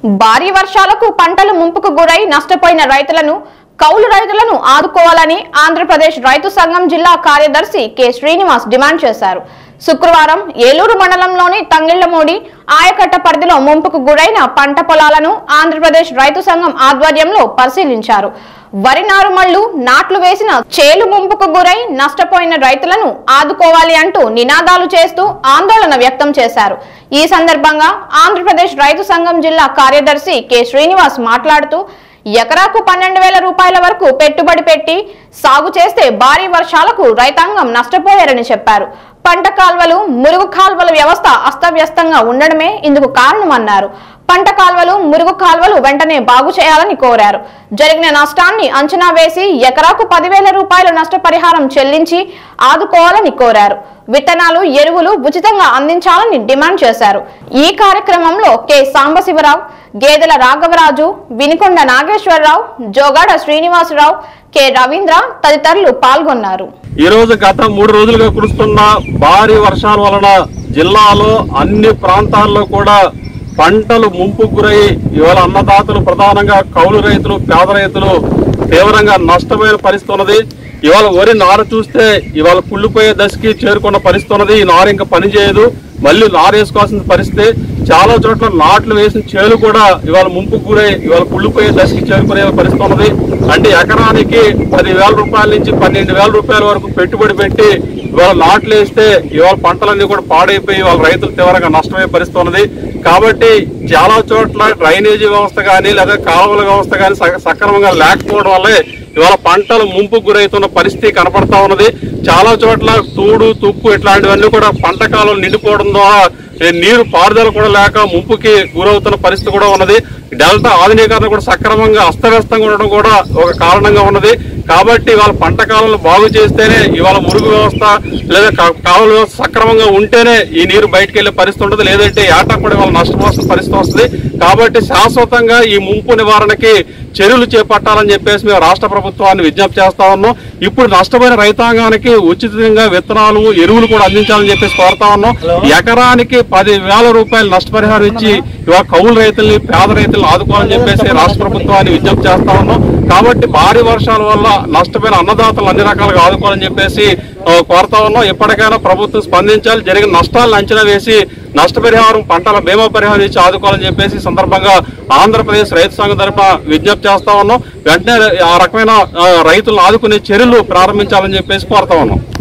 భారీ వర్షాలకు పంటలు ముంపుకు గురై నష్టపోయిన రైతులను కౌలు రైతులను ఆదుకోవాలని ఆంధ్రప్రదేశ్ రైతు సంఘం జిల్లా కార్యదర్శి కె శ్రీనివాస్ డిమాండ్ చేశారు శుక్రవారం ఏలూరు మండలంలోని తంగిళ్లమూడి ఆయకట్ట పరిధిలో ముంపుకు గురైన పంట పొలాలను ఆంధ్రప్రదేశ్ రైతు సంఘం ఆధ్వర్యంలో పరిశీలించారు వరి నారుమళ్లు నాట్లు వేసిన చేలు ముంపుకు గురై నష్టపోయిన రైతులను ఆదుకోవాలి అంటూ నినాదాలు చేస్తూ ఆందోళన వ్యక్తం చేశారు ఈ సందర్భంగా ఆంధ్రప్రదేశ్ రైతు సంఘం జిల్లా కార్యదర్శి కె శ్రీనివాస్ మాట్లాడుతూ ఎకరాకు పన్నెండు వేల రూపాయల వరకు పెట్టుబడి పెట్టి సాగు చేస్తే భారీ వర్షాలకు రైతాంగం నష్టపోయారని చెప్పారు పంట కాల్వలు మురుగు కాల్వల వ్యవస్థ అస్తవ్యస్తంగా ఉండడమే ఇందుకు కారణమన్నారు పంట కాల్వలు మురుగు కాల్వలు వెంటనే బాగు చేయాలని కోరారు జరిగిన నష్టాన్ని అంచనా వేసి ఎకరాకు పదివేల రూపాయల నష్టపరిహారం చెల్లించి ఆదుకోవాలని కోరారు విత్తనాలు ఎరువులు ఉచితంగా అందించాలని డిమాండ్ చేశారు ఈ కార్యక్రమంలో కె సాంబశివరావు గేదెల రాఘవరాజు వినికొండ నాగేశ్వరరావు జోగాడ శ్రీనివాసరావు కె రవీంద్ర తదితరులు పాల్గొన్నారు ఈ రోజు గత మూడు రోజులుగా కురుస్తున్న భారీ వర్షాల వలన జిల్లాలో అన్ని ప్రాంతాల్లో కూడా పంటలు ముంపు గురై ఇవాళ అన్నదాతలు ప్రధానంగా కౌలు రైతులు పేద రైతులు తీవ్రంగా నష్టమైన పరిస్థితి ఉన్నది ఇవాళ వరి నార చూస్తే ఇవాళ కుళ్ళిపోయే దశకి చేరుకున్న పరిస్థితి ఉన్నది ఈ నార ఇంకా పనిచేయదు మళ్ళీ నారు వేసుకోవాల్సిన పరిస్థితి చాలా చోట్ల నాట్లు వేసిన చేలు కూడా ఇవాళ ముంపు గురై ఇవాళ కుళ్ళిపోయే దశకి చేరుకునే పరిస్థితి ఉన్నది అంటే ఎకరానికి పదివేల రూపాయల నుంచి పన్నెండు వేల రూపాయల వరకు పెట్టుబడి పెట్టి ఇవాళ నాట్లు వేస్తే ఇవాళ పంటలన్నీ కూడా పాడైపోయి వాళ్ళ రైతులు తీవ్రంగా నష్టమయ్యే పరిస్థితి ఉన్నది కాబట్టి చాలా చోట్ల డ్రైనేజీ వ్యవస్థ కానీ లేదా కాలువల వ్యవస్థ కానీ స- సక్రమంగా లేకపోవడం వల్లే ఇవాళ పంటలు ముంపు గురవుతున్న పరిస్థితి కనపడతా ఉన్నది చాలా చోట్ల తూడు తుప్పు ఇట్లాంటివన్నీ కూడా పంట కాలం నిండిపోవడం ద్వారా ఏ నీరు పారుదల కూడా లేక ముంపుకి గురవుతున్న పరిస్థితి కూడా ఉన్నది డెల్టా ఆధునీకరణ కూడా సక్రమంగా అస్తవ్యస్తంగా ఉండడం కూడా ఒక కారణంగా ఉన్నది కాబట్టి ఇవాళ పంట కాలంలో బాగు చేస్తేనే ఇవాళ మురుగు వ్యవస్థ లేదా కా- కాలువ వ్యవస్థ సక్రమంగా ఉంటేనే ఈ నీరు బయటకు వెళ్లే పరిస్థితి ఉంటుంది లేదంటే ఏటా కూడా ఇవాళ నష్టపోవాల్సిన పరిస్థితి వస్తుంది కాబట్టి శాశ్వతంగా ఈ ముంపు నివారణకి చర్యలు చేపట్టాలని చెప్పేసి మేము రాష్ట్ర ప్రభుత్వాన్ని విజ్ఞప్తి చేస్తా ఉన్నాం ఇప్పుడు నష్టపోయిన రైతాంగానికి ఉచితంగా విత్తనాలు ఎరువులు కూడా అందించాలని చెప్పేసి కోరుతా ఉన్నాం ఎకరానికి పది వేల రూపాయలు నష్టపరిహారం ఇచ్చి ఇవాళ కౌలు రైతుల్ని పేద రైతులను ఆదుకోవాలని చెప్పేసి రాష్ట్ర ప్రభుత్వాన్ని విజ్ఞప్తి చేస్తా ఉన్నాం కాబట్టి భారీ వర్షాల వల్ల నష్టపోయిన అన్నదాతలు అన్ని రకాలుగా ఆదుకోవాలని చెప్పేసి ఆ, కోరుతా ఉన్నాం ఎప్పటికైనా ప్రభుత్వం స్పందించాలి జరిగిన నష్టాలను అంచనా వేసి నష్టపరిహారం పంటల బీమా పరిహారం ఇచ్చి ఆదుకోవాలని చెప్పేసి ఈ సందర్భంగా ఆంధ్రప్రదేశ్ రైతు సంఘం తరఫున విజ్ఞప్తి చేస్తా ఉన్నాం వెంటనే ఆ రకమైన ఆ, రైతులను ఆదుకునే చర్యలు ప్రారంభించాలని చెప్పేసి కోరుతా ఉన్నాం